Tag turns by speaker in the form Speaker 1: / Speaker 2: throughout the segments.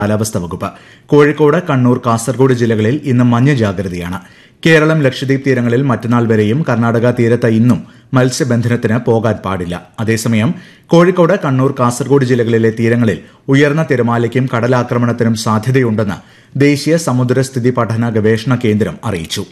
Speaker 1: കാലാവസ്ഥാ വകുപ്പ് കോഴിക്കോട് കണ്ണൂർ കാസർഗോഡ് ജില്ലകളിൽ ഇന്ന് മഞ്ഞ ജാഗ്രതയാണ് കേരളം ലക്ഷദ്വീപ് തീരങ്ങളിൽ മറ്റന്നാൾ വരെയും കർണാടക തീരത്ത് ഇന്നും മത്സ്യബന്ധനത്തിന് പോകാൻ പാടില്ല അതേസമയം കോഴിക്കോട് കണ്ണൂർ കാസർഗോഡ് ജില്ലകളിലെ തീരങ്ങളിൽ ഉയർന്ന തിരമാലയ്ക്കും കടലാക്രമണത്തിനും സാധ്യതയുണ്ടെന്ന് ദേശീയ സമുദ്രസ്ഥിതി പഠന ഗവേഷണ കേന്ദ്രം അറിയിച്ചു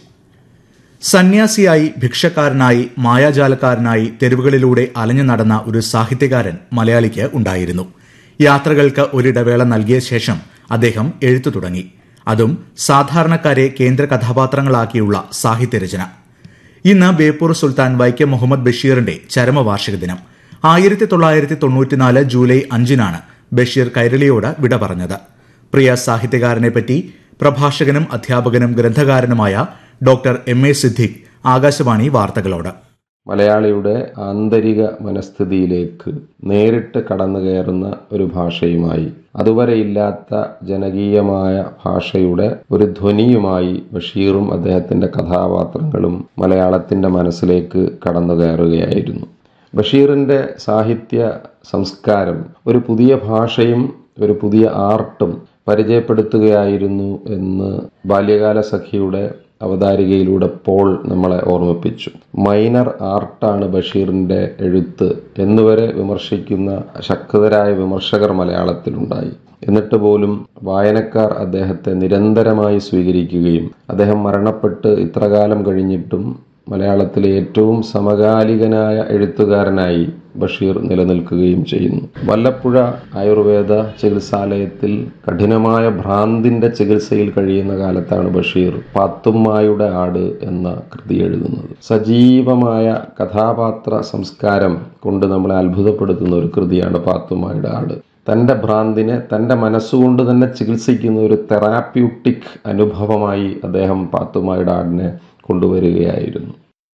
Speaker 1: സന്യാസിയായി ഭിക്ഷക്കാരനായി മായാജാലക്കാരനായി തെരുവുകളിലൂടെ അലഞ്ഞു നടന്ന ഒരു സാഹിത്യകാരൻ മലയാളിക്ക് ഉണ്ടായിരുന്നു യാത്രകൾക്ക് ഒരിടവേള നൽകിയ ശേഷം അദ്ദേഹം എഴുത്തു തുടങ്ങി അതും സാധാരണക്കാരെ കേന്ദ്ര കഥാപാത്രങ്ങളാക്കിയുള്ള സാഹിത്യരചന ഇന്ന് ബേപ്പൂർ സുൽത്താൻ വൈക്കം മുഹമ്മദ് ബഷീറിന്റെ ചരമവാർഷിക ദിനം ആയിരത്തി തൊള്ളായിരത്തി തൊണ്ണൂറ്റിനാല് ജൂലൈ അഞ്ചിനാണ് ബഷീർ കൈരളിയോട് വിട പറഞ്ഞത് പ്രിയ സാഹിത്യകാരനെപ്പറ്റി പ്രഭാഷകനും അധ്യാപകനും ഗ്രന്ഥകാരനുമായ doctor M A Siddique Akashvani വാർത്തകളോട്
Speaker 2: മലയാളിയുടെ ആന്തരിക മനസ്ഥിതിയിലേക്ക് നേരിട്ട് കടന്നു കയറുന്ന ഒരു ഭാഷയുമായി അതുവരെ ഇല്ലാത്ത ജനകീയമായ ഭാഷയുടെ ഒരു ധ്വനിയുമായി ബഷീറും അദ്ദേഹത്തിൻ്റെ കഥാപാത്രങ്ങളും മലയാളത്തിൻ്റെ മനസ്സിലേക്ക് കടന്നു കയറുകയായിരുന്നു ബഷീറിൻ്റെ സാഹിത്യ സംസ്കാരം ഒരു പുതിയ ഭാഷയും ഒരു പുതിയ ആർട്ടും പരിചയപ്പെടുത്തുകയായിരുന്നു എന്ന് ബാല്യകാല സഖിയുടെ അവതാരികയിലൂടെ പോൾ നമ്മളെ ഓർമ്മിപ്പിച്ചു മൈനർ ആർട്ടാണ് ബഷീറിൻ്റെ എഴുത്ത് എന്നുവരെ വിമർശിക്കുന്ന ശക്തരായ വിമർശകർ മലയാളത്തിലുണ്ടായി എന്നിട്ട് പോലും വായനക്കാർ അദ്ദേഹത്തെ നിരന്തരമായി സ്വീകരിക്കുകയും അദ്ദേഹം മരണപ്പെട്ട് ഇത്രകാലം കഴിഞ്ഞിട്ടും മലയാളത്തിലെ ഏറ്റവും സമകാലികനായ എഴുത്തുകാരനായി ബഷീർ നിലനിൽക്കുകയും ചെയ്യുന്നു വല്ലപ്പുഴ ആയുർവേദ ചികിത്സാലയത്തിൽ കഠിനമായ ഭ്രാന്തിന്റെ ചികിത്സയിൽ കഴിയുന്ന കാലത്താണ് ബഷീർ പാത്തുമ്മായുടെ ആട് എന്ന കൃതി എഴുതുന്നത് സജീവമായ കഥാപാത്ര സംസ്കാരം കൊണ്ട് നമ്മളെ അത്ഭുതപ്പെടുത്തുന്ന ഒരു കൃതിയാണ് പാത്തുമ്മായുടെ ആട് തൻ്റെ ഭ്രാന്തിനെ തൻ്റെ മനസ്സുകൊണ്ട് തന്നെ ചികിത്സിക്കുന്ന ഒരു തെറാപ്യൂട്ടിക് അനുഭവമായി അദ്ദേഹം പാത്തുമ്മായുടെ ആടിനെ കൊണ്ടുവരികയായിരുന്നു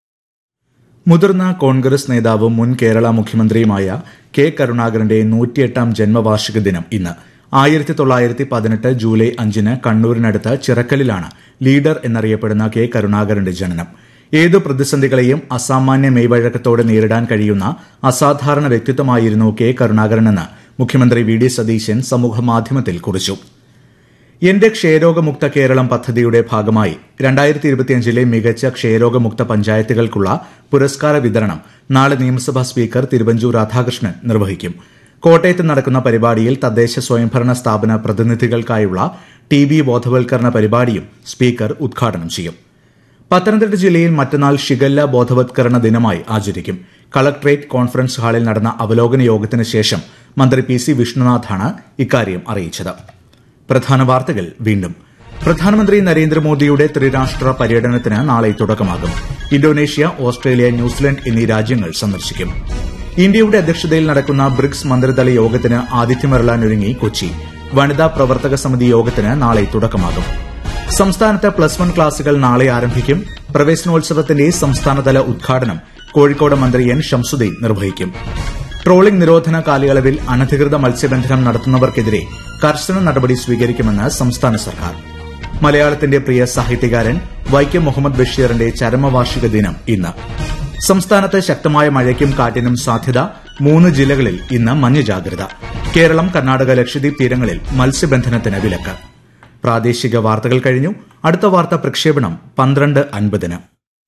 Speaker 1: മുതിർന്ന കോൺഗ്രസ് നേതാവും മുൻ കേരള മുഖ്യമന്ത്രിയുമായ കെ കരുണാകരന്റെ നൂറ്റിയെട്ടാം ജന്മവാർഷിക ദിനം ഇന്ന് ആയിരത്തി തൊള്ളായിരത്തി പതിനെട്ട് ജൂലൈ അഞ്ചിന് കണ്ണൂരിനടുത്ത് ചിറക്കലിലാണ് ലീഡർ എന്നറിയപ്പെടുന്ന കെ കരുണാകരന്റെ ജനനം ഏതു പ്രതിസന്ധികളെയും അസാമാന്യ മെയ്വഴക്കത്തോടെ നേരിടാൻ കഴിയുന്ന അസാധാരണ വ്യക്തിത്വമായിരുന്നു കെ കരുണാകരനെന്ന് മുഖ്യമന്ത്രി വി ഡി സതീശൻ സമൂഹമാധ്യമത്തിൽ കുറിച്ചു എന്റെ ക്ഷയരോഗമുക്ത കേരളം പദ്ധതിയുടെ ഭാഗമായി രണ്ടായിരത്തി ഇരുപത്തിയഞ്ചിലെ മികച്ച ക്ഷയരോഗമുക്ത പഞ്ചായത്തുകൾക്കുള്ള പുരസ്കാര വിതരണം നാളെ നിയമസഭാ സ്പീക്കർ തിരുവഞ്ചൂർ രാധാകൃഷ്ണൻ നിർവഹിക്കും കോട്ടയത്ത് നടക്കുന്ന പരിപാടിയിൽ തദ്ദേശ സ്വയംഭരണ സ്ഥാപന പ്രതിനിധികൾക്കായുള്ള ടി ബി ബോധവൽക്കരണ പരിപാടിയും സ്പീക്കർ ഉദ്ഘാടനം ചെയ്യും പത്തനംതിട്ട ജില്ലയിൽ മറ്റന്നാൾ ഷിഗല്ല ബോധവത്കരണ ദിനമായി ആചരിക്കും കളക്ടറേറ്റ് കോൺഫറൻസ് ഹാളിൽ നടന്ന അവലോകന യോഗത്തിന് ശേഷം മന്ത്രി പി സി വിഷ്ണുനാഥാണ് ഇക്കാര്യം അറിയിച്ചത് പ്രധാന വാർത്തകൾ വീണ്ടും പ്രധാനമന്ത്രി നരേന്ദ്രമോദിയുടെ ത്രിരാഷ്ട്ര പര്യടനത്തിന് നാളെ തുടക്കമാകും ഇന്തോനേഷ്യ ഓസ്ട്രേലിയ ന്യൂസിലൻഡ് എന്നീ രാജ്യങ്ങൾ സന്ദർശിക്കും ഇന്ത്യയുടെ അധ്യക്ഷതയിൽ നടക്കുന്ന ബ്രിക്സ് മന്ത്രിതല യോഗത്തിന് ആതിഥ്യമരളാനൊരുങ്ങി കൊച്ചി വനിതാ പ്രവർത്തക സമിതി യോഗത്തിന് നാളെ തുടക്കമാകും സംസ്ഥാനത്ത് പ്ലസ് വൺ ക്ലാസുകൾ നാളെ ആരംഭിക്കും പ്രവേശനോത്സവത്തിന്റെ സംസ്ഥാനതല ഉദ്ഘാടനം കോഴിക്കോട് മന്ത്രി എൻ ഷംസുദ്ദീൻ നിർവഹിക്കും ട്രോളിംഗ് നിരോധന കാലയളവിൽ അനധികൃത മത്സ്യബന്ധനം നടത്തുന്നവർക്കെതിരെ കർശന നടപടി സ്വീകരിക്കുമെന്ന് സംസ്ഥാന സർക്കാർ മലയാളത്തിന്റെ പ്രിയ സാഹിത്യകാരൻ വൈക്കം മുഹമ്മദ് ബഷീറിന്റെ ചരമവാർഷിക ദിനം ഇന്ന് സംസ്ഥാനത്ത് ശക്തമായ മഴയ്ക്കും കാറ്റിനും സാധ്യത മൂന്ന് ജില്ലകളിൽ ഇന്ന് മഞ്ഞ ജാഗ്രത കേരളം കർണാടക ലക്ഷദ്വീപ് തീരങ്ങളിൽ മത്സ്യബന്ധനത്തിന് വിലക്ക് പ്രാദേശിക വാർത്തകൾ കഴിഞ്ഞു അടുത്ത വാർത്താ പ്രക്ഷേപണം പന്ത്രണ്ട് അൻപതിന്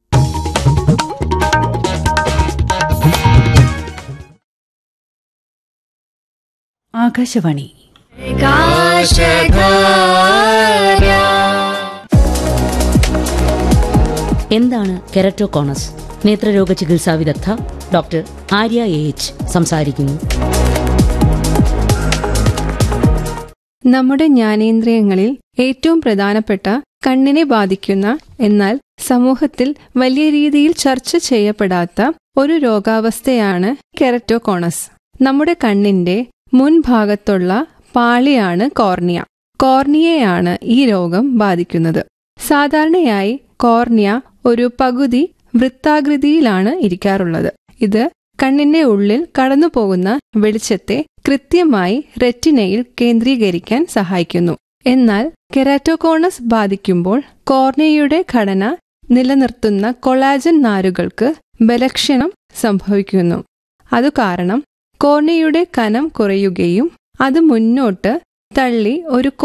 Speaker 3: ആകാശവാണി എന്താണ് കെരറ്റോകോണസ് നേത്രരോഗ ചികിത്സാ വിദഗ്ധ ഡോക്ടർ ആര്യ എ എച്ച് സംസാരിക്കുന്നു
Speaker 4: നമ്മുടെ ജ്ഞാനേന്ദ്രിയങ്ങളിൽ ഏറ്റവും പ്രധാനപ്പെട്ട കണ്ണിനെ ബാധിക്കുന്ന എന്നാൽ സമൂഹത്തിൽ വലിയ രീതിയിൽ ചർച്ച ചെയ്യപ്പെടാത്ത ഒരു രോഗാവസ്ഥയാണ് കെററ്റോകോണസ് നമ്മുടെ കണ്ണിന്റെ മുൻഭാഗത്തുള്ള പാളിയാണ് കോർണിയ കോർണിയയാണ് ഈ രോഗം ബാധിക്കുന്നത് സാധാരണയായി കോർണിയ ഒരു പകുതി വൃത്താകൃതിയിലാണ് ഇരിക്കാറുള്ളത് ഇത് കണ്ണിന്റെ ഉള്ളിൽ കടന്നുപോകുന്ന വെളിച്ചത്തെ കൃത്യമായി റെറ്റിനയിൽ കേന്ദ്രീകരിക്കാൻ സഹായിക്കുന്നു എന്നാൽ കെരാറ്റോകോണസ് ബാധിക്കുമ്പോൾ കോർണിയയുടെ ഘടന നിലനിർത്തുന്ന കൊളാജൻ നാരുകൾക്ക് ബലക്ഷണം സംഭവിക്കുന്നു അതു കാരണം കോർണിയയുടെ കനം കുറയുകയും അത് മുന്നോട്ട് തള്ളി ഒരു